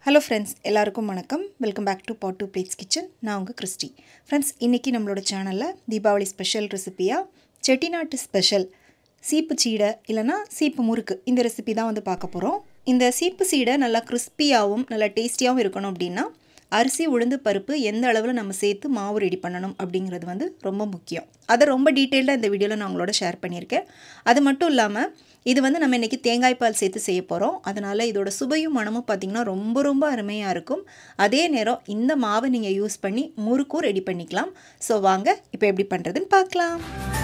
hello friends எல்லாருக்கும் வணக்கம் welcome back to pot two plates kitchen நான் உங்கள் கிறிஸ்டி ஃப்ரெண்ட்ஸ் இன்றைக்கி நம்மளோட சேனலில் தீபாவளி ஸ்பெஷல் ரெசிபியாக செட்டிநாட்டு ஸ்பெஷல் சீப்பு சீடை இல்லைனா சீப்பு முறுக்கு இந்த ரெசிபி தான் வந்து பார்க்க போகிறோம் இந்த சீப்பு சீடை நல்லா கிறிஸ்பியாகவும் நல்லா டேஸ்டியாகவும் இருக்கணும் அப்படின்னா அரிசி உளுந்து பருப்பு எந்த அளவில் நம்ம சேர்த்து மாவு ரெடி பண்ணணும் அப்படிங்கிறது வந்து ரொம்ப முக்கியம் அதை ரொம்ப டீட்டெயில்டாக இந்த வீடியோவில் நான் உங்களோட ஷேர் பண்ணியிருக்கேன் அது மட்டும் இல்லாமல் இது வந்து நம்ம இன்றைக்கி தேங்காய் பால் சேர்த்து செய்ய போகிறோம் அதனால் இதோட சுவையும் மனமும் பார்த்திங்கன்னா ரொம்ப ரொம்ப அருமையாக இருக்கும் அதே நேரம் இந்த மாவை நீங்கள் யூஸ் பண்ணி முறுக்கும் ரெடி பண்ணிக்கலாம் ஸோ வாங்க இப்போ எப்படி பண்ணுறதுன்னு பார்க்கலாம்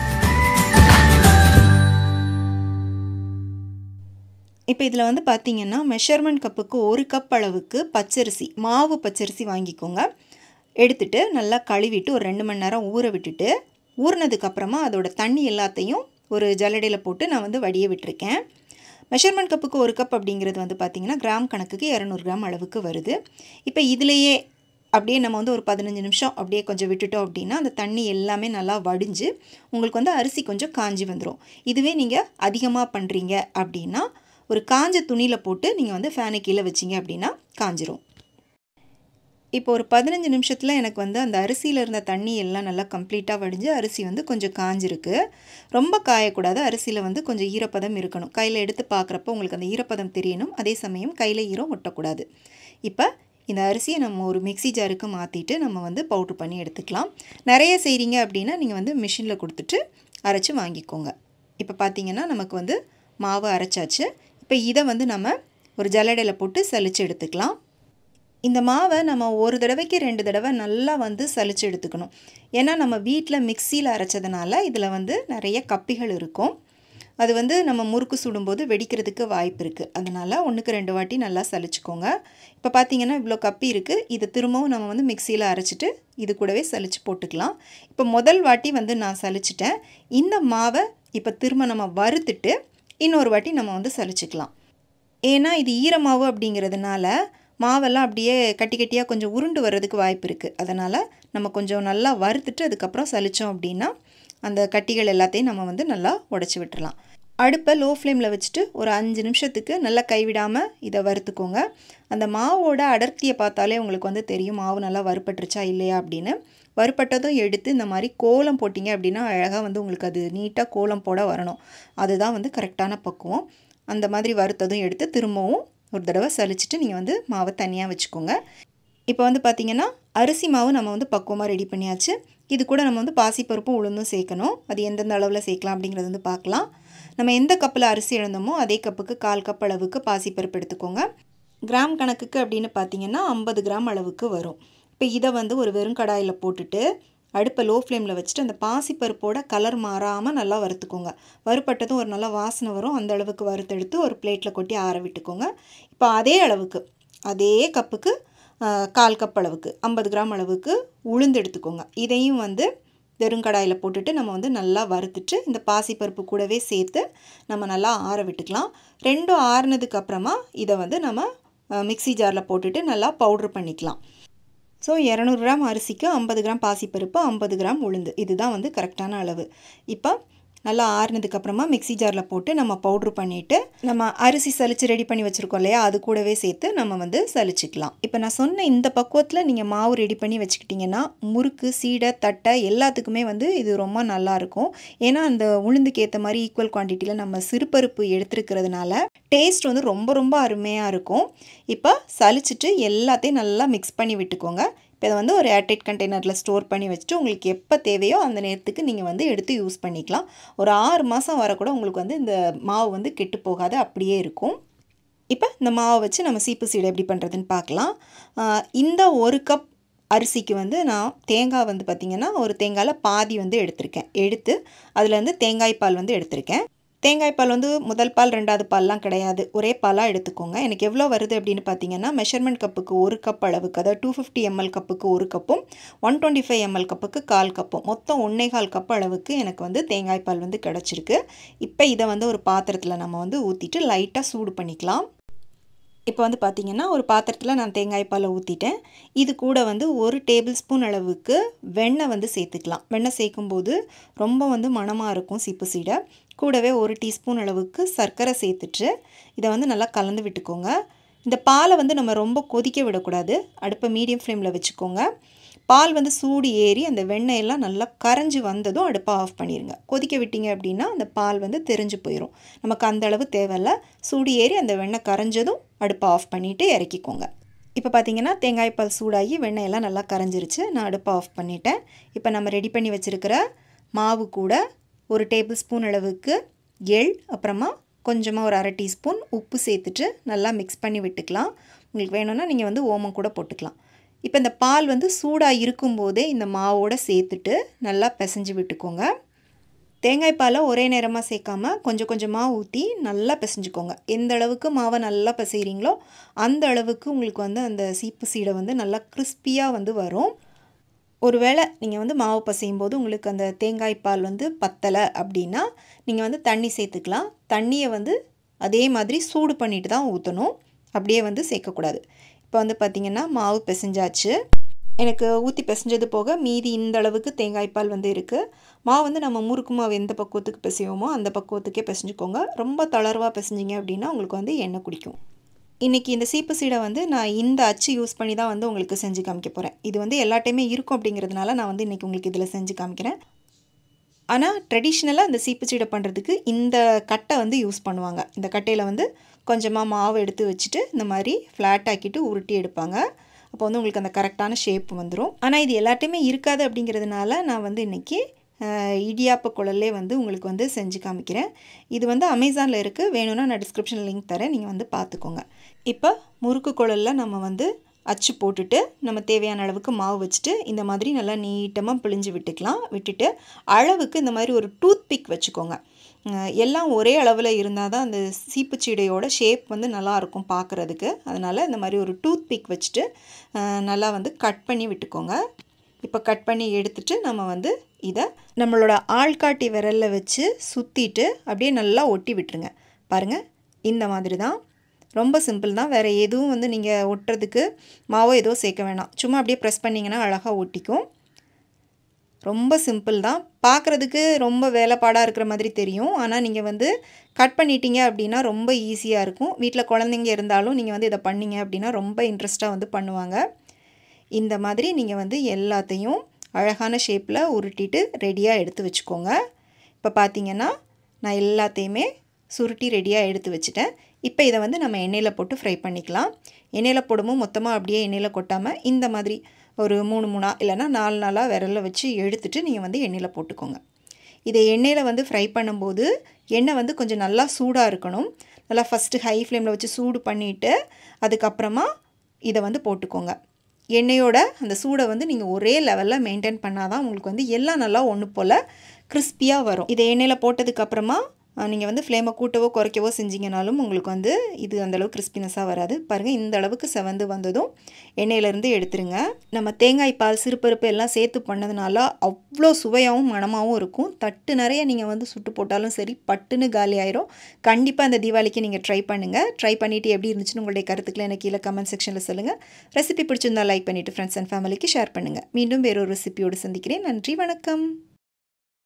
இப்போ இதில் வந்து பார்த்திங்கன்னா மெஷர்மெண்ட் கப்புக்கு ஒரு கப் அளவுக்கு பச்சரிசி மாவு பச்சரிசி வாங்கிக்கோங்க எடுத்துட்டு நல்லா கழுவிட்டு ஒரு ரெண்டு மணி நேரம் ஊற விட்டுட்டு ஊறினதுக்கப்புறமா அதோட தண்ணி எல்லாத்தையும் ஒரு ஜல்லடையில் போட்டு நான் வந்து வடிய விட்டுருக்கேன் மெஷர்மெண்ட் கப்புக்கு ஒரு கப் அப்படிங்கிறது வந்து பார்த்திங்கன்னா கிராம் கணக்குக்கு இரநூறு கிராம் அளவுக்கு வருது இப்போ இதுலேயே அப்படியே நம்ம வந்து ஒரு பதினஞ்சு நிமிஷம் அப்படியே கொஞ்சம் விட்டுட்டோம் அப்படின்னா அந்த தண்ணி எல்லாமே நல்லா வடிஞ்சு உங்களுக்கு வந்து அரிசி கொஞ்சம் காஞ்சி வந்துடும் இதுவே நீங்கள் அதிகமாக பண்ணுறீங்க அப்படின்னா ஒரு காஞ்ச துணியில் போட்டு நீங்கள் வந்து ஃபேனை கீழே வச்சிங்க அப்படின்னா காஞ்சிரும் இப்போ ஒரு பதினஞ்சு நிமிஷத்தில் எனக்கு வந்து அந்த அரிசியில் இருந்த தண்ணி எல்லாம் நல்லா கம்ப்ளீட்டாக வடிஞ்சு அரிசி வந்து கொஞ்சம் காஞ்சிருக்கு ரொம்ப காயக்கூடாது அரிசியில் வந்து கொஞ்சம் ஈரப்பதம் இருக்கணும் கையில் எடுத்து பார்க்குறப்ப உங்களுக்கு அந்த ஈரப்பதம் தெரியணும் அதே சமயம் கையில் ஈரம் ஒட்டக்கூடாது இப்போ இந்த அரிசியை நம்ம ஒரு மிக்சி ஜாருக்கு மாற்றிட்டு நம்ம வந்து பவுட்ரு பண்ணி எடுத்துக்கலாம் நிறைய செய்கிறீங்க அப்படின்னா நீங்கள் வந்து மிஷினில் கொடுத்துட்டு அரைச்சி வாங்கிக்கோங்க இப்போ பார்த்தீங்கன்னா நமக்கு வந்து மாவு அரைச்சாச்சு இப்போ இதை வந்து நம்ம ஒரு ஜல்லடையில் போட்டு சலித்து எடுத்துக்கலாம் இந்த மாவை நம்ம ஒரு தடவைக்கு ரெண்டு தடவை நல்லா வந்து சலித்து எடுத்துக்கணும் ஏன்னா நம்ம வீட்டில் மிக்சியில் அரைச்சதுனால இதில் வந்து நிறைய கப்பிகள் இருக்கும் அது வந்து நம்ம முறுக்கு சுடும்போது வெடிக்கிறதுக்கு வாய்ப்பு இருக்குது அதனால் ஒன்றுக்கு ரெண்டு வாட்டி நல்லா சலிச்சுக்கோங்க இப்போ பார்த்தீங்கன்னா இவ்வளோ கப்பி இருக்குது இதை திரும்பவும் நம்ம வந்து மிக்சியில் அரைச்சிட்டு இது கூடவே சலிச்சு போட்டுக்கலாம் இப்போ முதல் வாட்டி வந்து நான் சலிச்சிட்டேன் இந்த மாவை இப்போ திரும்ப நம்ம வறுத்துட்டு இன்னொரு வாட்டி நம்ம வந்து சலிச்சுக்கலாம் ஏன்னா இது ஈரமாவு அப்படிங்கிறதுனால மாவெல்லாம் அப்படியே கட்டி கட்டியாக கொஞ்சம் உருண்டு வர்றதுக்கு வாய்ப்பு இருக்குது அதனால் நம்ம கொஞ்சம் நல்லா வறுத்துட்டு அதுக்கப்புறம் சலித்தோம் அப்படின்னா அந்த கட்டிகள் எல்லாத்தையும் நம்ம வந்து நல்லா உடச்சி விட்டுறலாம் அடுப்பை லோ ஃப்ளேமில் வச்சுட்டு ஒரு அஞ்சு நிமிஷத்துக்கு நல்லா கைவிடாமல் இதை வறுத்துக்கோங்க அந்த மாவோட அடர்த்தியை பார்த்தாலே உங்களுக்கு வந்து தெரியும் மாவு நல்லா வறுப்பட்டுருச்சா இல்லையா அப்படின்னு வறுப்பட்டதும் எடுத்து இந்த மாதிரி கோலம் போட்டிங்க அப்படின்னா அழகாக வந்து உங்களுக்கு அது நீட்டாக கோலம் போட வரணும் அதுதான் வந்து கரெக்டான பக்குவம் அந்த மாதிரி வறுத்ததும் எடுத்து திரும்பவும் ஒரு தடவை சலிச்சுட்டு நீங்கள் வந்து மாவை தனியாக வச்சுக்கோங்க இப்போ வந்து பார்த்திங்கன்னா அரிசி மாவு நம்ம வந்து பக்குவமாக ரெடி பண்ணியாச்சு இது கூட நம்ம வந்து பாசிப்பருப்பும் உளுந்தும் சேர்க்கணும் அது எந்தெந்த அளவில் சேர்க்கலாம் அப்படிங்கிறது வந்து பார்க்கலாம் நம்ம எந்த கப்பில் அரிசி எழுந்தோமோ அதே கப்புக்கு கால் கப் அளவுக்கு பாசிப்பருப்பு எடுத்துக்கோங்க கிராம் கணக்குக்கு அப்படின்னு பார்த்தீங்கன்னா ஐம்பது கிராம் அளவுக்கு வரும் இப்போ இதை வந்து ஒரு வெறும் கடாயில் போட்டுட்டு அடுப்பை லோ ஃப்ளேமில் வச்சுட்டு அந்த பாசிப்பருப்போட கலர் மாறாமல் நல்லா வறுத்துக்கோங்க வறுப்பட்டதும் ஒரு நல்ல வாசனை வரும் அந்த அளவுக்கு வறுத்தெடுத்து ஒரு பிளேட்டில் கொட்டி ஆற விட்டுக்கோங்க இப்போ அதே அளவுக்கு அதே கப்புக்கு கால் கப் அளவுக்கு ஐம்பது கிராம் அளவுக்கு உளுந்து எடுத்துக்கோங்க இதையும் வந்து வெறுங்கடாயில் போட்டுட்டு நம்ம வந்து நல்லா வறுத்துட்டு இந்த பாசிப்பருப்பு கூடவே சேர்த்து நம்ம நல்லா ஆற விட்டுக்கலாம் ரெண்டும் ஆறுனதுக்கு அப்புறமா இதை வந்து நம்ம மிக்சி ஜாரில் போட்டுட்டு நல்லா பவுட்ரு பண்ணிக்கலாம் ஸோ இரநூறு கிராம் அரிசிக்கு ஐம்பது கிராம் பாசிப்பருப்பு ஐம்பது கிராம் உளுந்து இதுதான் வந்து கரெக்டான அளவு இப்போ நல்லா ஆறுனதுக்கப்புறமா மிக்சி ஜாரில் போட்டு நம்ம பவுட்ரு பண்ணிவிட்டு நம்ம அரிசி சலித்து ரெடி பண்ணி வச்சுருக்கோம் இல்லையா அது கூடவே சேர்த்து நம்ம வந்து சலிச்சுக்கலாம் இப்போ நான் சொன்ன இந்த பக்குவத்தில் நீங்கள் மாவு ரெடி பண்ணி வச்சுக்கிட்டிங்கன்னா முறுக்கு சீடை தட்டை எல்லாத்துக்குமே வந்து இது ரொம்ப நல்லாயிருக்கும் ஏன்னா அந்த உளுந்துக்கு ஏற்ற மாதிரி ஈக்குவல் குவான்டிட்டியில் நம்ம சிறுபருப்பு எடுத்துருக்கிறதுனால டேஸ்ட் வந்து ரொம்ப ரொம்ப அருமையாக இருக்கும் இப்போ சலிச்சுட்டு எல்லாத்தையும் நல்லா மிக்ஸ் பண்ணி விட்டுக்கோங்க இப்போ இதை வந்து ஒரு ஏர்டைட் கண்டெய்னரில் ஸ்டோர் பண்ணி வச்சுட்டு உங்களுக்கு எப்போ தேவையோ அந்த நேரத்துக்கு நீங்கள் வந்து எடுத்து யூஸ் பண்ணிக்கலாம் ஒரு ஆறு மாதம் வரக்கூட உங்களுக்கு வந்து இந்த மாவு வந்து கெட்டு போகாது அப்படியே இருக்கும் இப்போ இந்த மாவை வச்சு நம்ம சீப்பு சீடை எப்படி பண்ணுறதுன்னு பார்க்கலாம் இந்த ஒரு கப் அரிசிக்கு வந்து நான் தேங்காய் வந்து பார்த்திங்கன்னா ஒரு தேங்காயில் பாதி வந்து எடுத்திருக்கேன் எடுத்து அதில் வந்து தேங்காய் பால் வந்து எடுத்திருக்கேன் தேங்காய் பால் வந்து முதல் பால் ரெண்டாவது பால்லாம் கிடையாது ஒரே பாலாக எடுத்துக்கோங்க எனக்கு எவ்வளோ வருது அப்படின்னு பார்த்தீங்கன்னா மெஷர்மெண்ட் கப்புக்கு ஒரு கப் அளவுக்கு அதாவது டூ ஃபிஃப்டி எம்எல் கப்புக்கு ஒரு கப்பும் ஒன் டுவெண்ட்டி ஃபைவ் எம்எல் கப்புக்கு கால் கப்பும் மொத்தம் ஒன்றே கால் கப் அளவுக்கு எனக்கு வந்து தேங்காய் பால் வந்து கிடச்சிருக்கு இப்போ இதை வந்து ஒரு பாத்திரத்தில் நம்ம வந்து ஊற்றிட்டு லைட்டாக சூடு பண்ணிக்கலாம் இப்போ வந்து பார்த்திங்கன்னா ஒரு பாத்திரத்தில் நான் தேங்காய் பாலை ஊற்றிட்டேன் இது கூட வந்து ஒரு டேபிள் ஸ்பூன் அளவுக்கு வெண்ணெய் வந்து சேர்த்துக்கலாம் வெண்ணெய் சேர்க்கும்போது ரொம்ப வந்து மணமாக இருக்கும் சீப்பு சீடை கூடவே ஒரு டீஸ்பூன் அளவுக்கு சர்க்கரை சேர்த்துட்டு இதை வந்து நல்லா கலந்து விட்டுக்கோங்க இந்த பாலை வந்து நம்ம ரொம்ப கொதிக்க விடக்கூடாது அடுப்பை மீடியம் ஃப்ளேமில் வச்சுக்கோங்க பால் வந்து சூடு ஏறி அந்த வெண்ணெயெல்லாம் நல்லா கரைஞ்சி வந்ததும் அடுப்பை ஆஃப் பண்ணிடுங்க கொதிக்க விட்டீங்க அப்படின்னா அந்த பால் வந்து தெரிஞ்சு போயிடும் நமக்கு அந்த அளவு தேவையில்ல சூடு ஏறி அந்த வெண்ணெய் கரைஞ்சதும் அடுப்பை ஆஃப் பண்ணிவிட்டு இறக்கிக்கோங்க இப்போ பார்த்தீங்கன்னா தேங்காய் பால் சூடாகி வெண்ணெயெல்லாம் நல்லா கரைஞ்சிருச்சு நான் அடுப்பை ஆஃப் பண்ணிட்டேன் இப்போ நம்ம ரெடி பண்ணி வச்சுருக்கிற மாவு கூட ஒரு டேபிள் ஸ்பூன் அளவுக்கு எள் அப்புறமா கொஞ்சமாக ஒரு அரை டீஸ்பூன் உப்பு சேர்த்துட்டு நல்லா மிக்ஸ் பண்ணி விட்டுக்கலாம் உங்களுக்கு வேணும்னா நீங்கள் வந்து ஓமம் கூட போட்டுக்கலாம் இப்போ இந்த பால் வந்து சூடாக இருக்கும்போதே இந்த மாவோடு சேர்த்துட்டு நல்லா பிசைஞ்சு விட்டுக்கோங்க தேங்காய் பாலை ஒரே நேரமாக சேர்க்காம கொஞ்சம் கொஞ்சமாக ஊற்றி நல்லா பிசைஞ்சுக்கோங்க எந்த அளவுக்கு மாவை நல்லா பிசைகிறீங்களோ அந்த அளவுக்கு உங்களுக்கு வந்து அந்த சீப்பு சீடை வந்து நல்லா கிறிஸ்பியாக வந்து வரும் ஒருவேளை நீங்கள் வந்து மாவு பசையும் போது உங்களுக்கு அந்த தேங்காய் பால் வந்து பத்தலை அப்படின்னா நீங்கள் வந்து தண்ணி சேர்த்துக்கலாம் தண்ணியை வந்து அதே மாதிரி சூடு பண்ணிட்டு தான் ஊற்றணும் அப்படியே வந்து சேர்க்கக்கூடாது இப்போ வந்து பார்த்திங்கன்னா மாவு பிசைஞ்சாச்சு எனக்கு ஊற்றி பிசைஞ்சது போக மீதி இந்த அளவுக்கு தேங்காய் பால் வந்து இருக்குது மாவு வந்து நம்ம முறுக்கு மாவு எந்த பக்குவத்துக்கு பிசைவோமோ அந்த பக்குவத்துக்கே பிசைஞ்சுக்கோங்க ரொம்ப தளர்வாக பிசைஞ்சிங்க அப்படின்னா உங்களுக்கு வந்து எண்ணெய் குடிக்கும் இன்றைக்கி இந்த சீப்பு சீடை வந்து நான் இந்த அச்சு யூஸ் பண்ணி தான் வந்து உங்களுக்கு செஞ்சு காமிக்க போகிறேன் இது வந்து எல்லா டைமே இருக்கும் அப்படிங்கிறதுனால நான் வந்து இன்றைக்கி உங்களுக்கு இதில் செஞ்சு காமிக்கிறேன் ஆனால் ட்ரெடிஷ்னலாக இந்த சீப்பு சீடை பண்ணுறதுக்கு இந்த கட்டை வந்து யூஸ் பண்ணுவாங்க இந்த கட்டையில் வந்து கொஞ்சமாக மாவு எடுத்து வச்சுட்டு இந்த மாதிரி ஃப்ளாட் ஆக்கிட்டு உருட்டி எடுப்பாங்க அப்போ வந்து உங்களுக்கு அந்த கரெக்டான ஷேப் வந்துடும் ஆனால் இது எல்லாத்தையுமே இருக்காது அப்படிங்கிறதுனால நான் வந்து இன்றைக்கி இடியாப்ப குழல்லே வந்து உங்களுக்கு வந்து செஞ்சு காமிக்கிறேன் இது வந்து அமேசானில் இருக்குது வேணும்னா நான் டிஸ்கிரிப்ஷன் லிங்க் தரேன் நீங்கள் வந்து பார்த்துக்கோங்க இப்போ முறுக்கு குழலில் நம்ம வந்து அச்சு போட்டுட்டு நம்ம தேவையான அளவுக்கு மாவு வச்சுட்டு இந்த மாதிரி நல்லா நீட்டமாக பிழிஞ்சு விட்டுக்கலாம் விட்டுட்டு அளவுக்கு இந்த மாதிரி ஒரு டூத் பிக் வச்சுக்கோங்க எல்லாம் ஒரே அளவில் இருந்தால் தான் அந்த சீப்புச்சீடையோட ஷேப் வந்து நல்லாயிருக்கும் பார்க்குறதுக்கு அதனால் இந்த மாதிரி ஒரு டூத் பிக் வச்சுட்டு நல்லா வந்து கட் பண்ணி விட்டுக்கோங்க இப்போ கட் பண்ணி எடுத்துட்டு நம்ம வந்து இதை நம்மளோட ஆள்காட்டி விரலில் வச்சு சுற்றிட்டு அப்படியே நல்லா ஒட்டி விட்டுருங்க பாருங்கள் இந்த மாதிரி தான் ரொம்ப சிம்பிள் தான் வேறு எதுவும் வந்து நீங்கள் ஒட்டுறதுக்கு மாவோ எதுவும் சேர்க்க வேணாம் சும்மா அப்படியே ப்ரெஸ் பண்ணிங்கன்னா அழகாக ஒட்டிக்கும் ரொம்ப சிம்பிள் தான் பார்க்குறதுக்கு ரொம்ப வேலைப்பாடாக இருக்கிற மாதிரி தெரியும் ஆனால் நீங்கள் வந்து கட் பண்ணிட்டீங்க அப்படின்னா ரொம்ப ஈஸியாக இருக்கும் வீட்டில் குழந்தைங்க இருந்தாலும் நீங்கள் வந்து இதை பண்ணிங்க அப்படின்னா ரொம்ப இன்ட்ரெஸ்ட்டாக வந்து பண்ணுவாங்க இந்த மாதிரி நீங்கள் வந்து எல்லாத்தையும் அழகான ஷேப்பில் உருட்டிட்டு ரெடியாக எடுத்து வச்சுக்கோங்க இப்போ பார்த்தீங்கன்னா நான் எல்லாத்தையுமே சுருட்டி ரெடியாக எடுத்து வச்சுட்டேன் இப்போ இதை வந்து நம்ம எண்ணெயில் போட்டு ஃப்ரை பண்ணிக்கலாம் எண்ணெயில் போடும்போது மொத்தமாக அப்படியே எண்ணெயில் கொட்டாமல் இந்த மாதிரி ஒரு மூணு மூணாக இல்லைனா நாலு நாளாக விரலில் வச்சு எடுத்துகிட்டு நீங்கள் வந்து எண்ணெயில் போட்டுக்கோங்க இதை எண்ணெயில் வந்து ஃப்ரை பண்ணும்போது எண்ணெய் வந்து கொஞ்சம் நல்லா சூடாக இருக்கணும் நல்லா ஃபஸ்ட்டு ஹை ஃப்ளேமில் வச்சு சூடு பண்ணிவிட்டு அதுக்கப்புறமா இதை வந்து போட்டுக்கோங்க எண்ணெயோட அந்த சூடை வந்து நீங்கள் ஒரே லெவலில் மெயின்டைன் பண்ணால் தான் உங்களுக்கு வந்து எல்லாம் நல்லா ஒன்று போல் கிறிஸ்பியாக வரும் இதை எண்ணெயில் போட்டதுக்கப்புறமா நீங்கள் வந்து ஃப்ளேமை கூட்டவோ குறைக்கவோ செஞ்சிங்கனாலும் உங்களுக்கு வந்து இது அந்தளவு கிறிஸ்பினஸாக வராது பாருங்கள் இந்த அளவுக்கு செவந்து வந்ததும் எண்ணெயிலேருந்து எடுத்துருங்க நம்ம தேங்காய் பால் சிறுபருப்பு எல்லாம் சேர்த்து பண்ணதுனால அவ்வளோ சுவையாகவும் மனமாகவும் இருக்கும் தட்டு நிறைய நீங்கள் வந்து சுட்டு போட்டாலும் சரி பட்டுன்னு காலி ஆயிரும் கண்டிப்பாக அந்த தீபாவளிக்கு நீங்கள் ட்ரை பண்ணுங்கள் ட்ரை பண்ணிவிட்டு எப்படி இருந்துச்சுன்னு உங்களுடைய கருத்துக்களை எனக்கு கீழே கமெண்ட் செக்ஷனில் சொல்லுங்கள் ரெசிபி பிடிச்சிருந்தால் லைக் பண்ணிவிட்டு ஃப்ரெண்ட்ஸ் அண்ட் ஃபேமிலிக்கு ஷேர் பண்ணுங்கள் மீண்டும் வேறொரு ரெசிபியோடு சந்திக்கிறேன் நன்றி வணக்கம்